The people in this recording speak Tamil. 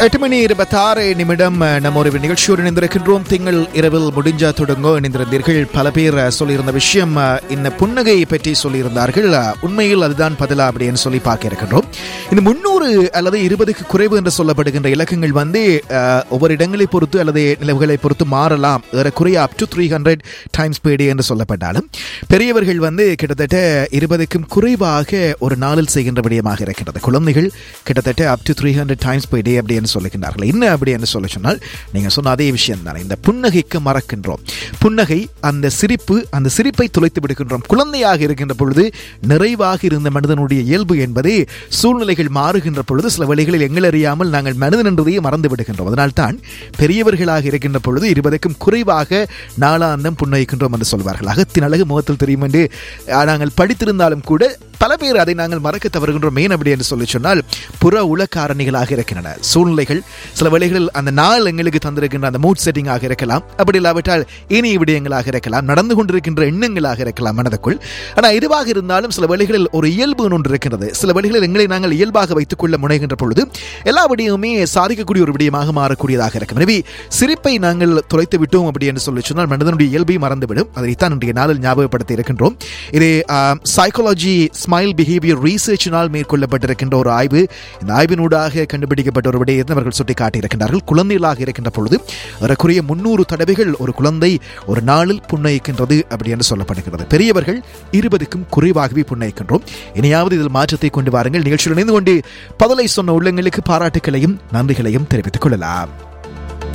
எட்டு மணி இருபத்தாறு நிமிடம் நம்ம ஒரு நிகழ்ச்சியோடு இணைந்திருக்கின்றோம் திங்கள் இரவில் முடிஞ்சா தொடங்கோ இணைந்திருந்தீர்கள் பல பேர் சொல்லியிருந்த விஷயம் இந்த புன்னகை பற்றி சொல்லியிருந்தார்கள் உண்மையில் அதுதான் பதிலா அப்படின்னு சொல்லி பார்க்க இருக்கின்றோம் இந்த முன்னூறு அல்லது இருபதுக்கு குறைவு என்று சொல்லப்படுகின்ற இலக்கங்கள் வந்து அஹ், ஒவ்வொரு இடங்களை பொறுத்து அல்லது நிலவுகளை பொறுத்து மாறலாம் ஏறக்குறைய up to three hundred times per day என்று சொல்லப்பட்டாலும் பெரியவர்கள் வந்து கிட்டத்தட்ட இருபதுக்கும் குறைவாக ஒரு நாளில் செய்கின்ற விடயமாக இருக்கின்றது குழந்தைகள் கிட்டத்தட்ட up to three hundred times per day அப்படின்னு சொல்லுகின்றார்கள் என்ன அப்படி என்று சொல்ல சொன்னால் நீங்க சொன்ன அதே விஷயம் தானே இந்த புன்னகைக்கு மறக்கின்றோம் புன்னகை அந்த சிரிப்பு அந்த சிரிப்பை துளைத்து விடுகின்றோம் குழந்தையாக இருக்கின்ற பொழுது நிறைவாக இருந்த மனிதனுடைய இயல்பு என்பது சூழ்நிலைகள் மாறுகின்ற பொழுது சில வழிகளில் எங்கள் அறியாமல் நாங்கள் மனிதன் என்பதையே மறந்து விடுகின்றோம் அதனால்தான் பெரியவர்களாக இருக்கின்ற பொழுது இருபதுக்கும் குறைவாக நாளாந்தம் புன்னகைக்கின்றோம் என்று சொல்வார்கள் அகத்தின் அழகு முகத்தில் தெரியும் என்று அஹ், நாங்கள் படித்திருந்தாலும் கூட பல பேர் அதை நாங்கள் மறக்க தவறுகின்றோம் ஏன் அப்படி என்று சொல்லி சொன்னால் புற உல காரணிகளாக இருக்கின்றன சூழ்நிலைகள் சில வேளைகளில் அந்த நாள் எங்களுக்கு தந்திருக்கின்ற அந்த மூட் செட்டிங்காக இருக்கலாம் அப்படி இல்லாவிட்டால் இனிய விடயங்களாக இருக்கலாம் நடந்து கொண்டிருக்கின்ற எண்ணங்களாக இருக்கலாம் மனதுக்குள் ஆனால் எதுவாக இருந்தாலும் சில வேளைகளில் ஒரு இயல்பு ஒன்று இருக்கிறது சில வேளைகளில் எங்களை நாங்கள் இயல்பாக வைத்துக் கொள்ள முனைகின்ற பொழுது எல்லா விடயமுமே சாதிக்கக்கூடிய ஒரு விடயமாக மாறக்கூடியதாக இருக்கும் எனவே சிரிப்பை நாங்கள் துளைத்து விட்டோம் அப்படி என்று சொல்லி சொன்னால் மனிதனுடைய இயல்பை மறந்துவிடும் அதைத்தான் இன்றைய நாளில் ஞாபகப்படுத்தி இருக்கின்றோம் இது சைக்காலஜி ஸ்மைல் பிஹேவியர் ரீசர்ச்சினால் மேற்கொள்ளப்பட்டிருக்கின்ற ஒரு ஆய்வு இந்த ஆய்வினூடாக கண்டுபிடிக்கப்பட்ட ஒரு விடயத்தை அவர்கள் சுட்டி காட்டியிருக்கின்றார்கள் குழந்தைகளாக இருக்கின்ற பொழுது ஏறக்குறைய முன்னூறு தடவைகள் ஒரு குழந்தை ஒரு நாளில் புன்னயிக்கின்றது அப்படி என்று சொல்லப்படுகிறது பெரியவர்கள் இருபதுக்கும் குறைவாகவே புன்னயிக்கின்றோம் இனியாவது இதில் மாற்றத்தை கொண்டு வாருங்கள் நிகழ்ச்சியில் இணைந்து கொண்டு பதிலை சொன்ன உள்ளங்களுக்கு பாராட்டுகளையும் நன்றிகளையும் தெரிவித்துக் கொள்ளலாம்